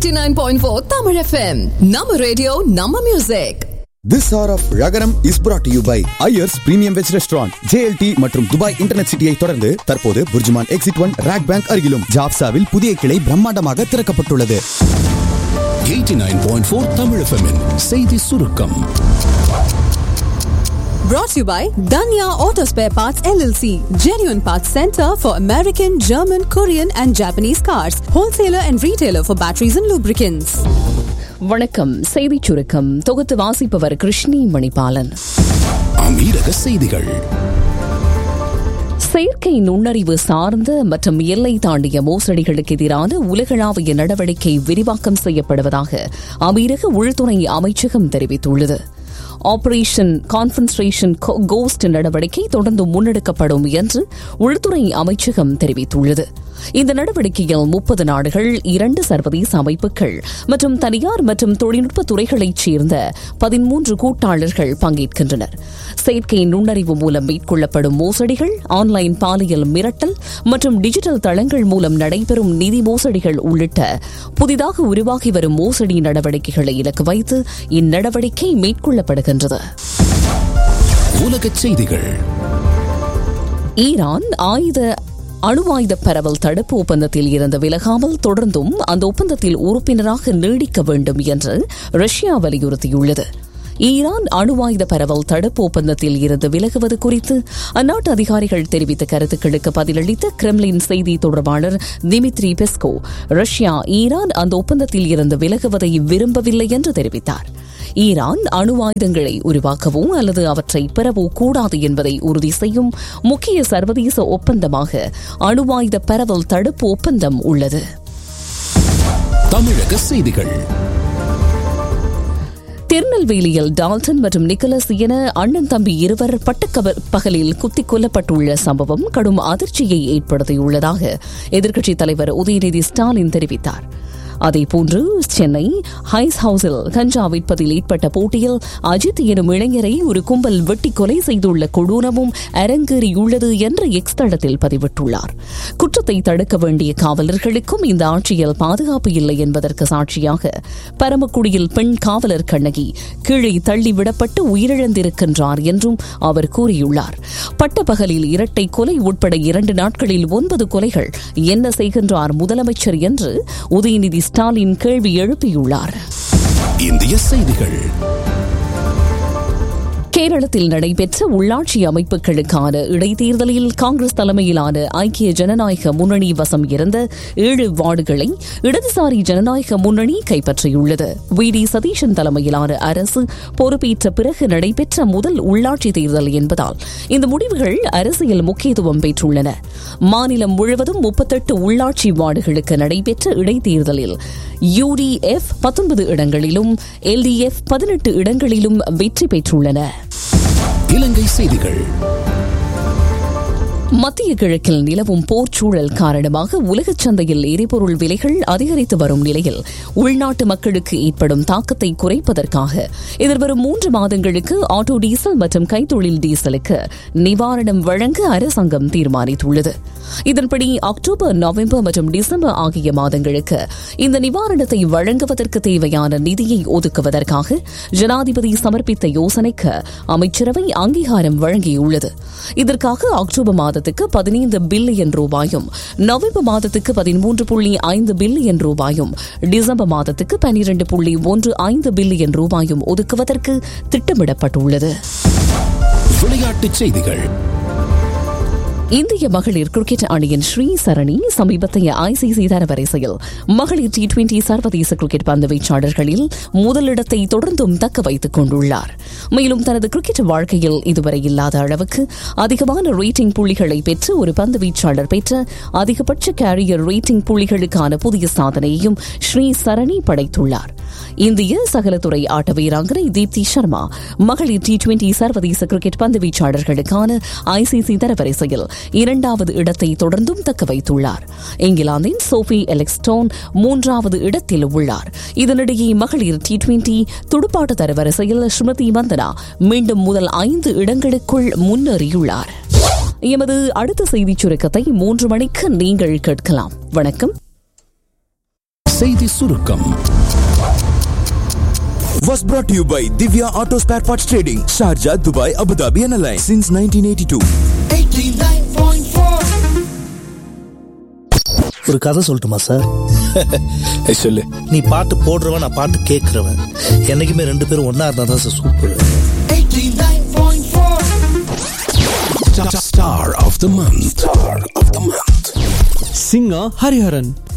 89.4 Tamil FM. Nama radio, Nama music. This hour of Ragaram is brought to you by Ayers Premium Veg Restaurant, JLT மற்றும் Dubai internet சிட்டியை தொடர்ந்து தற்போது Burjuman exit one rock bank அருகிலும் ஜாப்சாவில் புதிய கிளை பிரம்மாண்டமாக திறக்கப்பட்டுள்ளது 89.4 Tamil FM -இன் செய்தி சுருக்கம் Brought to you by Danya Auto Spare Parts LLC, genuine parts center for American, German, Korean, and Japanese cars, wholesaler and retailer for batteries and lubricants. வணக்கம் செய்திச் சுருக்கம் தொகுத்து வாசிப்பவர் கிருஷ்ணி மணிபாலன் அமீரக செய்திகள் செயற்கை நுண்ணறிவு சார்ந்த மற்றும் எல்லை தாண்டிய மோசடிகளுக்கு எதிரான உலகளாவிய நடவடிக்கை விரிவாக்கம் செய்யப்படுவதாக அமீரக உள்துறை அமைச்சகம் தெரிவித்துள்ளது ஆபரேஷன் கான்ஃபன்ஸ்ட்ரேஷன் கோஸ்ட் நடவடிக்கை தொடர்ந்து முன்னெடுக்கப்படும் என்று உள்துறை அமைச்சகம் தெரிவித்துள்ளது இந்த நடவடிக்கையில் முப்பது நாடுகள் இரண்டு சர்வதேச அமைப்புகள் மற்றும் தனியார் மற்றும் தொழில்நுட்ப துறைகளைச் சேர்ந்த பதிமூன்று கூட்டாளர்கள் பங்கேற்கின்றனர் செயற்கை நுண்ணறிவு மூலம் மேற்கொள்ளப்படும் மோசடிகள் ஆன்லைன் பாலியல் மிரட்டல் மற்றும் டிஜிட்டல் தளங்கள் மூலம் நடைபெறும் நிதி மோசடிகள் உள்ளிட்ட புதிதாக உருவாகி வரும் மோசடி நடவடிக்கைகளை இலக்கு வைத்து இந்நடவடிக்கை மேற்கொள்ளப்படுகின்றது உலகச் செய்திகள் ஈரான் ஆயுத அணு ஆயுத பரவல் தடுப்பு ஒப்பந்தத்தில் இருந்து விலகாமல் தொடர்ந்தும் அந்த ஒப்பந்தத்தில் உறுப்பினராக நீடிக்க வேண்டும் என்று ரஷ்யா வலியுறுத்தியுள்ளது ஈரான் அணு ஆயுத பரவல் தடுப்பு ஒப்பந்தத்தில் இருந்து விலகுவது குறித்து அந்நாட்டு அதிகாரிகள் தெரிவித்த கருத்துக்களுக்கு பதிலளித்த கிரெம்லின் செய்தி தொடர்பாளர் திமித்ரி பெஸ்கோ ரஷ்யா ஈரான் அந்த ஒப்பந்தத்தில் இருந்து விலகுவதை விரும்பவில்லை என்று தெரிவித்தார் ஈரான் அணு ஆயுதங்களை உருவாக்கவோ அல்லது அவற்றை பெறவோ கூடாது என்பதை உறுதி செய்யும் முக்கிய சர்வதேச ஒப்பந்தமாக அணு ஆயுத பரவல் தடுப்பு ஒப்பந்தம் உள்ளது தமிழக செய்திகள் திருநெல்வேலியில் டால்டன் மற்றும் நிக்கலஸ் என அண்ணன் தம்பி இருவர் பட்டக்கவர் பகலில் குத்திக் கொல்லப்பட்டுள்ள சம்பவம் கடும் அதிர்ச்சியை ஏற்படுத்தியுள்ளதாக எதிர்க்கட்சித் தலைவர் உதயநிதி ஸ்டாலின் தெரிவித்தார் அதேபோன்று சென்னை ஹைஸ் ஹவுஸில் கஞ்சா விற்பதில் ஏற்பட்ட போட்டியில் அஜித் எனும் இளைஞரை ஒரு கும்பல் வெட்டி கொலை செய்துள்ள கொடூரமும் அரங்கேறியுள்ளது என்று எக்ஸ் தளத்தில் பதிவிட்டுள்ளார் குற்றத்தை தடுக்க வேண்டிய காவலர்களுக்கும் இந்த ஆட்சியில் பாதுகாப்பு இல்லை என்பதற்கு சாட்சியாக பரமக்குடியில் பெண் காவலர் கண்ணகி கீழே தள்ளிவிடப்பட்டு உயிரிழந்திருக்கின்றார் என்றும் அவர் கூறியுள்ளார் பட்டப்பகலில் இரட்டை கொலை உட்பட இரண்டு நாட்களில் ஒன்பது கொலைகள் என்ன செய்கின்றார் முதலமைச்சர் என்று உதயநிதி ஸ்டாலின் கேள்வி எழுப்பியுள்ளார் இந்திய செய்திகள் கேரளத்தில் நடைபெற்ற உள்ளாட்சி அமைப்புகளுக்கான இடைத்தேர்தலில் காங்கிரஸ் தலைமையிலான ஐக்கிய ஜனநாயக முன்னணி வசம் இருந்த ஏழு வார்டுகளை இடதுசாரி ஜனநாயக முன்னணி கைப்பற்றியுள்ளது வி டி சதீஷன் தலைமையிலான அரசு பொறுப்பேற்ற பிறகு நடைபெற்ற முதல் உள்ளாட்சி தேர்தல் என்பதால் இந்த முடிவுகள் அரசியல் முக்கியத்துவம் பெற்றுள்ளன மாநிலம் முழுவதும் முப்பத்தெட்டு உள்ளாட்சி வார்டுகளுக்கு நடைபெற்ற இடைத்தேர்தலில் யுடிஎஃப் பத்தொன்பது இடங்களிலும் எல்டிஎஃப் பதினெட்டு இடங்களிலும் வெற்றி பெற்றுள்ளன இலங்கை செய்திகள் மத்திய கிழக்கில் நிலவும் போர்ச்சூழல் காரணமாக உலகச் சந்தையில் எரிபொருள் விலைகள் அதிகரித்து வரும் நிலையில் உள்நாட்டு மக்களுக்கு ஏற்படும் தாக்கத்தை குறைப்பதற்காக எதிர்வரும் மூன்று மாதங்களுக்கு ஆட்டோ டீசல் மற்றும் கைத்தொழில் டீசலுக்கு நிவாரணம் வழங்க அரசாங்கம் தீர்மானித்துள்ளது இதன்படி அக்டோபர் நவம்பர் மற்றும் டிசம்பர் ஆகிய மாதங்களுக்கு இந்த நிவாரணத்தை வழங்குவதற்கு தேவையான நிதியை ஒதுக்குவதற்காக ஜனாதிபதி சமர்ப்பித்த யோசனைக்கு அமைச்சரவை அங்கீகாரம் வழங்கியுள்ளது இதற்காக அக்டோபர் மாதத்துக்கு பதினைந்து பில்லியன் ரூபாயும் நவம்பர் மாதத்துக்கு பதிமூன்று புள்ளி ஐந்து பில்லியன் ரூபாயும் டிசம்பர் மாதத்துக்கு பனிரண்டு புள்ளி ஒன்று ஐந்து பில்லியன் ரூபாயும் ஒதுக்குவதற்கு திட்டமிடப்பட்டுள்ளது விளையாட்டுச் செய்திகள் இந்திய மகளிர் கிரிக்கெட் அணியின் ஸ்ரீ சரணி சமீபத்தைய ஐசிசி தரவரிசையில் மகளிர் டி டுவெண்டி சர்வதேச கிரிக்கெட் பந்து வீச்சாளர்களில் முதலிடத்தை தொடர்ந்தும் தக்க வைத்துக் கொண்டுள்ளார் மேலும் தனது கிரிக்கெட் வாழ்க்கையில் இதுவரை இல்லாத அளவுக்கு அதிகமான ரேட்டிங் புள்ளிகளை பெற்று ஒரு பந்து வீச்சாளர் பெற்ற அதிகபட்ச கேரியர் ரேட்டிங் புள்ளிகளுக்கான புதிய சாதனையையும் ஸ்ரீ சரணி படைத்துள்ளார் இந்திய சகலத்துறை ஆட்ட வீராங்கனை தீப்தி சர்மா மகளிர் டி டுவெண்டி சர்வதேச கிரிக்கெட் பந்து வீச்சாளர்களுக்கான ஐசிசி தரவரிசையில் இரண்டாவது இடத்தை தொடர்ந்தும் தக்க வைத்துள்ளார் இங்கிலாந்தின் சோஃபி எலெக்ஸ்டோன் மூன்றாவது இடத்தில் உள்ளார் இதனிடையே மகளிர் டி டுவெண்டி துடுப்பாட்ட தரவரிசையில் ஸ்மிருதி மந்தனா மீண்டும் முதல் ஐந்து இடங்களுக்குள் முன்னேறியுள்ளார் எமது அடுத்த செய்திச் சுருக்கத்தை மூன்று மணிக்கு நீங்கள் கேட்கலாம் வணக்கம் செய்தி சுருக்கம் was brought to you by Divya Auto Spare Parts Trading, Sharjah, Dubai, Abu Dhabi and Alliance since 1982. ஒரு கதை சொல்லட்டுமா சார் சொல்லு நீ பாட்டு போடுறவன் நான் பாட்டு கேட்கறவன் என்னைக்குமே ரெண்டு பேரும் ஒன்னா இருந்தா தான் sir super Star of the month. Star of the month. singer Hariharan.